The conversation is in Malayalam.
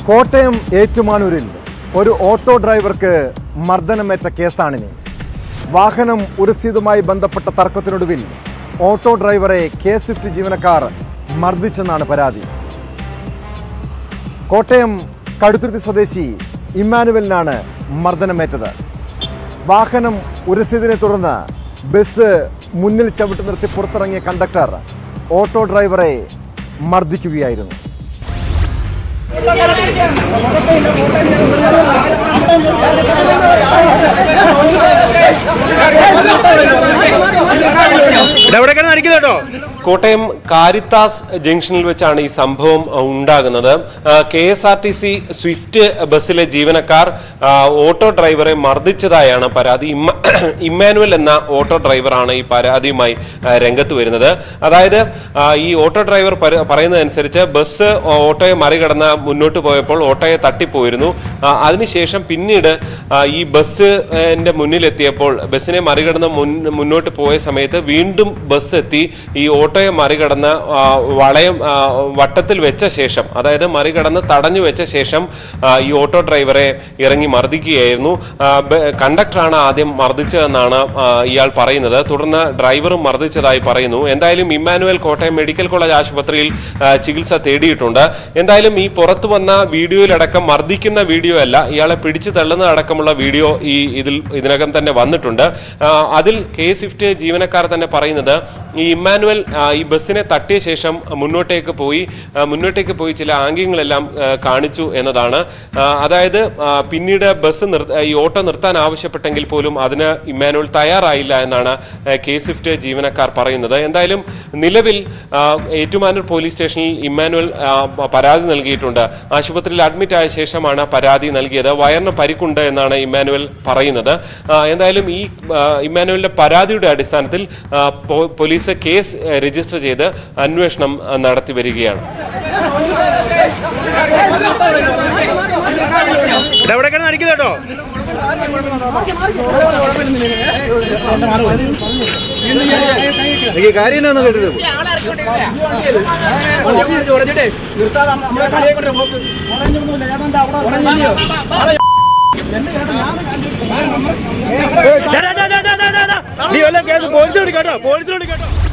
കോട്ടയം ഏറ്റുമാനൂരിൽ ഒരു ഓട്ടോ ഡ്രൈവർക്ക് മർദ്ദനമേറ്റ കേസാണിനി വാഹനം ഉരസീതുമായി ബന്ധപ്പെട്ട തർക്കത്തിനൊടുവിൽ ഓട്ടോ ഡ്രൈവറെ കെ സ്വിഫ്റ്റ് ജീവനക്കാർ മർദ്ദിച്ചെന്നാണ് പരാതി കോട്ടയം കടുത്തുരുത്തി സ്വദേശി ഇമ്മാനുവലിനാണ് മർദ്ദനമേറ്റത് വാഹനം ഉരസിയതിനെ തുടർന്ന് ബസ് മുന്നിൽ ചവിട്ടി നിർത്തി പുറത്തിറങ്ങിയ കണ്ടക്ടർ ഓട്ടോ ഡ്രൈവറെ മർദ്ദിക്കുകയായിരുന്നു കോട്ടയം കാരിത്താസ് ജംഗ്ഷനിൽ വെച്ചാണ് ഈ സംഭവം അഹ്, ഉണ്ടാകുന്നത് K S R T C Swift ബസ്സിലെ ജീവനക്കാർ ആ, ഓട്ടോ ഡ്രൈവറെ മർദ്ദിച്ചതായാണ് പരാതി ഇമ്മ- ഇമ്മാനുവൽ എന്ന ഓട്ടോ ഡ്രൈവറാണ് ഈ പരാതിയുമായി ആ, രംഗത്ത് വരുന്നത് അതായത് ആ, ഈ ഓട്ടോ ഡ്രൈവർ പര- പറയുന്നതനുസരിച്ച് ബസ് ഓട്ടോയെ മറികടന്ന് മുന്നോട്ട് പോയപ്പോൾ ഓട്ടോയെ തട്ടിപ്പോയിരുന്നു ആ, അതിനുശേഷം പിന്നീട് ആ, ഈ ബസ്സിന്റെ മുന്നിലെത്തിയപ്പോൾ ബസ്സിനെ മറികടന്ന് മുൻ- മുന്നോട്ട് പോയ സമയത്ത് വീണ്ടും ബസ് എത്തി ഈ ഓട്ടോയെ മറികടന്ന് ആ, വളയം ആ, വട്ടത്തിൽ വെച്ച ശേഷം അതായത് മറികടന്ന് തടഞ്ഞു വെച്ച ശേഷം ആ, ഈ ഓട്ടോ ഡ്രൈവറെ ഇറങ്ങി മർദ്ദിക്കുകയായിരുന്നു ആ, ബ- കണ്ടക്ടറാണ് ആദ്യം മർദ്ദിച്ചതെന്നാണ് ആ, ഇയാൾ പറയുന്നത് തുടർന്ന് ഡ്രൈവറും മർദ്ദിച്ചതായി പറയുന്നു എന്തായാലും ഇമ്മാനുവൽ കോട്ടയം മെഡിക്കൽ കോളേജ് ആശുപത്രിയിൽ ആ, ചികിത്സ തേടിയിട്ടുണ്ട് എന്തായാലും ഈ പുറത്തു വന്ന വീഡിയോയിലടക്കം മർദ്ദിക്കുന്ന വീഡിയോ അല്ല ഇയാളെ പിടിച്ചു തള്ളുന്നതടക്കമുള്ള വീഡിയോ ഈ ഇതിൽ ഇതിനകം തന്നെ വന്നിട്ടുണ്ട് ആ, അതിൽ കെ സ്വിഫ്റ്റ് ജീവനക്കാർ തന്നെ പറയുന്നത് ഈ ഇമ്മാനുവൽ ആ, ഈ ബസ്സിനെ തട്ടിയ ശേഷം മുന്നോട്ടേക്ക് പോയി ആ, മുന്നോട്ടേക്ക് പോയി ചില ആംഗ്യങ്ങളെല്ലാം ആ, കാണിച്ചു എന്നതാണ് ആ, അതായത് ആ, പിന്നീട് ബസ് നിർ ഈ ഓട്ടോ നിർത്താൻ ആവശ്യപ്പെട്ടെങ്കിൽ പോലും അതിന് ഇമ്മാനുവൽ തയ്യാറായില്ല എന്നാണ് ആ, കെ സ്വിഫ്റ്റ് ജീവനക്കാർ പറയുന്നത് എന്തായാലും നിലവിൽ ആ, ഏറ്റുമാനൂർ പോലീസ് സ്റ്റേഷനിൽ ഇമ്മാനുവൽ ആ, പരാതി നൽകിയിട്ടുണ്ട് ആശുപത്രിയിൽ അഡ്മിറ്റ് ആയ ശേഷമാണ് പരാതി നൽകിയത് വയറിന് പരിക്കുണ്ട് എന്നാണ് ഇമ്മാനുവൽ പറയുന്നത് ആ, എന്തായാലും ഈ ആ, ഇമ്മാനുവലിന്റെ പരാതിയുടെ അടിസ്ഥാനത്തിൽ ആ, പോ- പോലീസ് കേസ് ആ, രജിസ്റ്റർ ചെയ്ത് അന്വേഷണം ആ, നടത്തി വരികയാണ് കാര്യം കേട്ടത് നീ വല്ല കേസ് പോലീസിനോട് കേട്ടോ പോലീസിനോട് കേട്ടോ